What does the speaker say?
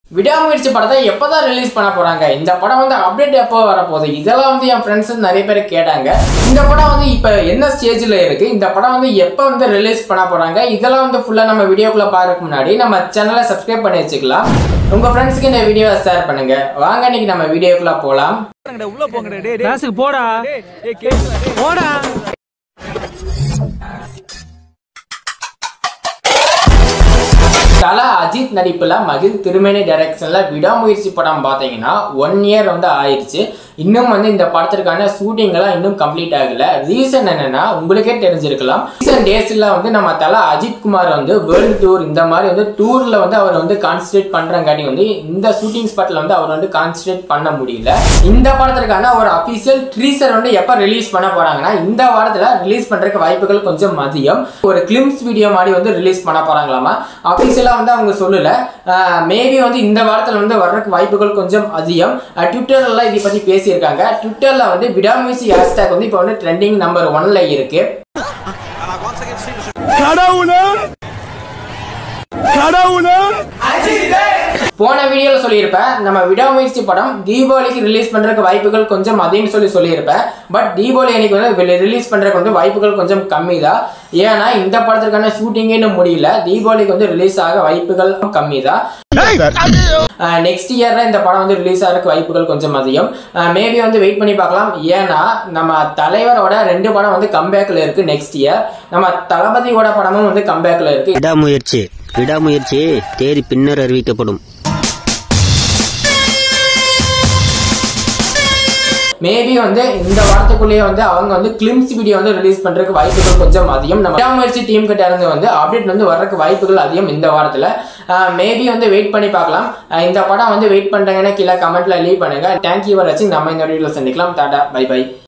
விடாமுயற்சி படத்தை எப்பதான் ரிலீஸ் பண்ண போறாங்க இந்த படம் வந்து அப்டேட் எப்போ வரப்போகுது இதெல்லாம் வந்து என் ஃப்ரெண்ட்ஸ் நிறைய பேர் கேட்டாங்க இந்த படம் வந்து இப்போ என்ன ஸ்டேஜில் இருக்கு இந்த படம் வந்து எப்போ வந்து ரிலீஸ் பண்ண போறாங்க இதெல்லாம் வந்து ஃபுல்லாக நம்ம வீடியோக்குள்ள பார்க்கறதுக்கு முன்னாடி நம்ம சேனலை சப்ஸ்கிரைப் பண்ணி வச்சுக்கலாம் உங்க ஃப்ரெண்ட்ஸ்க்கு இந்த வீடியோவை ஷேர் பண்ணுங்க வாங்க இன்னைக்கு நம்ம வீடியோக்குள்ள போகலாம் உள்ள போங்கடா டேய் டேய் கிளாஸுக்கு போடா டேய் டேய் கேக்குதா டேய் போடா தல அஜித் நடிப்புல மகிழ் திருமேனி டைரக்ஷன்ல விடாமுயற்சி படம் பார்த்தீங்கன்னா ஒன் இயர் வந்து ஆயிடுச்சு இன்னும் வந்து இந்த படத்திற்கான ஷூட்டிங் எல்லாம் இன்னும் கம்ப்ளீட் ஆகல ரீசன் என்னன்னா உங்களுக்கே தெரிஞ்சிருக்கலாம் ரீசன்ட் டேஸ்ல வந்து நம்ம தல அஜித் குமார் வந்து வேர்ல்டு டூர் இந்த மாதிரி வந்து டூர்ல வந்து அவர் வந்து கான்சன்ட்ரேட் பண்றங்காட்டி வந்து இந்த ஷூட்டிங் ஸ்பாட்ல வந்து அவர் வந்து கான்சன்ட்ரேட் பண்ண முடியல இந்த படத்திற்கான ஒரு அபிஷியல் ட்ரீசர் வந்து எப்ப ரிலீஸ் பண்ண போறாங்கன்னா இந்த வாரத்துல ரிலீஸ் பண்றதுக்கு வாய்ப்புகள் கொஞ்சம் அதிகம் ஒரு கிளிம்ஸ் வீடியோ மாதிரி வந்து ரிலீஸ் பண்ண போறாங்களாமா அபிஷியலா வந்து அவங்க சொல்லல மேபி வந்து இந்த வாரத்துல வந்து வர்றதுக்கு வாய்ப்புகள் கொஞ்சம் அதிகம் அஹ் ட்விட்டர்ல இதை பத்தி பேசியிருக்காங்க ட்விட்டர்ல வந்து விடாமுயற்சி ஹேஷ்டேக் வந்து இப்போ வந்து ட்ரெண்டிங் நம்பர் ஒன்ல இருக்கு கடவுளே கடவுளே போன வீடியோல சொல்லியிருப்பேன் நம்ம விடாமுயற்சி படம் தீபாவளிக்கு ரிலீஸ் பண்றதுக்கு வாய்ப்புகள் கொஞ்சம் அதிகம்னு சொல்லி சொல்லியிருப்பேன் பட் தீபாவளி அன்னைக்கு வந்து ரிலீஸ் பண்றதுக்கு வந்து வாய்ப்புகள் கொஞ்சம் கம்மி தான் ஏன்னா இந்த படத்திற்கான ஷூட்டிங்கே இன்னும் முடியல தீபாவளிக்கு வந்து ரிலீஸ் ஆக வாய்ப்புகள் கம்மி தான் நெக்ஸ்ட் இயர்ல இந்த படம் வந்து ரிலீஸ் ஆகிறதுக்கு வாய்ப்புகள் கொஞ்சம் அதிகம் மேபி வந்து வெயிட் பண்ணி பார்க்கலாம் ஏன்னா நம்ம தலைவரோட ரெண்டு படம் வந்து கம்பேக்ல இருக்கு நெக்ஸ்ட் இயர் நம்ம தளபதியோட படமும் வந்து கம்பேக்ல இருக்கு விடாமுயற்சி விடாமுயற்சி தேதி பின்னர் அறிவிக்கப்படும் மேபி வந்து இந்த வாரத்துக்குள்ளேயே வந்து அவங்க வந்து கிளிம்ஸ் வீடியோ வந்து ரிலீஸ் பண்றதுக்கு வாய்ப்புகள் கொஞ்சம் அதிகம் நம்ம விடாமுயற்சி டீம் கிட்ட இருந்து வந்து அப்டேட் வந்து வர்றதுக்கு வாய்ப்புகள் அதிகம் இந்த வாரத்துல மேபி வந்து வெயிட் பண்ணி பார்க்கலாம் அஹ் இந்த படம் வந்து வெயிட் பண்றாங்கன்னா கீழே கமெண்ட்ல லீவ் பண்ணுங்க தேங்க்யூ ஃபார் வாட்சிங் நம்ம இந்த வீடியோல சந்திக்கலாம் டாடா பை பை